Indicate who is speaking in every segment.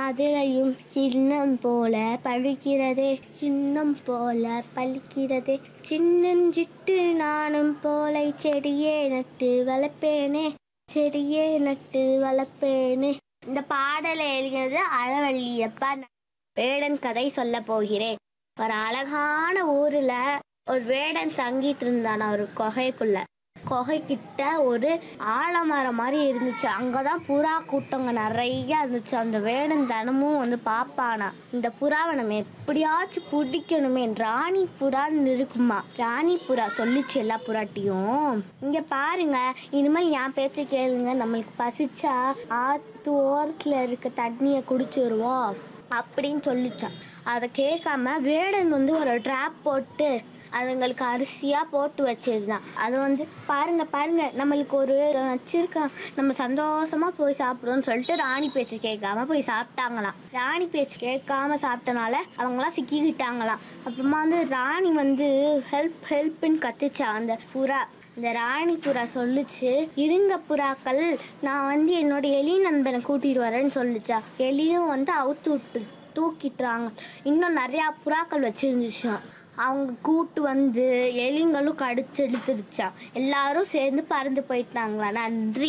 Speaker 1: அதிலையும் கிண்ணம் போல பழுக்கிறதே கிண்ணம் போல பழுக்கிறதே சின்னஞ்சிட்டு நானும் போலை செடியே நட்டு வளர்ப்பேனே செடியே நட்டு வளர்ப்பேனே இந்த பாடலை எழுதினது அழவள்ளியப்பா வேடன் கதை சொல்ல போகிறேன் ஒரு அழகான ஊர்ல ஒரு வேடன் தங்கிட்டு இருந்தானா ஒரு குகைக்குள்ள குகை கிட்ட ஒரு ஆலமரம் மாதிரி இருந்துச்சு அங்கதான் புறா கூட்டங்க நிறைய இருந்துச்சு அந்த வேடன் தினமும் வந்து பாப்பானா இந்த புறாவை நம்ம எப்படியாச்சும் பிடிக்கணுமே ராணி புறான்னு இருக்குமா ராணி புறா சொல்லிச்சு எல்லா புறாட்டியும் இங்க பாருங்க இனிமேல் என் பேச்சை கேளுங்க நம்மளுக்கு பசிச்சா ஆத்து ஓரத்துல இருக்க தண்ணியை குடிச்சிருவோம் அப்படின்னு சொல்லிச்சான் அதை கேட்காம வேடன் வந்து ஒரு ட்ராப் போட்டு அதுங்களுக்கு அரிசியாக போட்டு வச்சிருந்தான் அது வந்து பாருங்க பாருங்க நம்மளுக்கு ஒரு வச்சிருக்கான் நம்ம சந்தோஷமா போய் சாப்பிடுவோம்னு சொல்லிட்டு ராணி பேச்சு கேட்காம போய் சாப்பிட்டாங்களாம் ராணி பேச்சு கேட்காம சாப்பிட்டனால அவங்களாம் சிக்கிக்கிட்டாங்களாம் அப்புறமா வந்து ராணி வந்து ஹெல்ப் ஹெல்ப்னு கத்துச்சா அந்த புறா இந்த ராணி புறா சொல்லுச்சு இருங்க புறாக்கள் நான் வந்து என்னோட எலி நண்பனை கூட்டிட்டு வரேன்னு சொல்லுச்சா எலியும் வந்து அவுத்து விட்டு தூக்கிட்டுறாங்க இன்னும் நிறையா புறாக்கள் வச்சிருந்துச்சாம் அவங்க கூட்டு வந்து எலிங்களும் கடிச்சு எடுத்துருச்சா எல்லாரும் சேர்ந்து பறந்து போயிட்டாங்களா நன்றி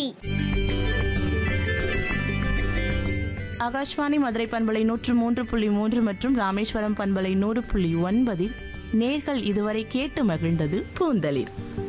Speaker 2: ஆகாஷ்வாணி மதுரை பண்பலை நூற்று மூன்று புள்ளி மூன்று மற்றும் ராமேஸ்வரம் பண்பலை நூறு புள்ளி ஒன்பதில் நேர்கள் இதுவரை கேட்டு மகிழ்ந்தது பூந்தளிர்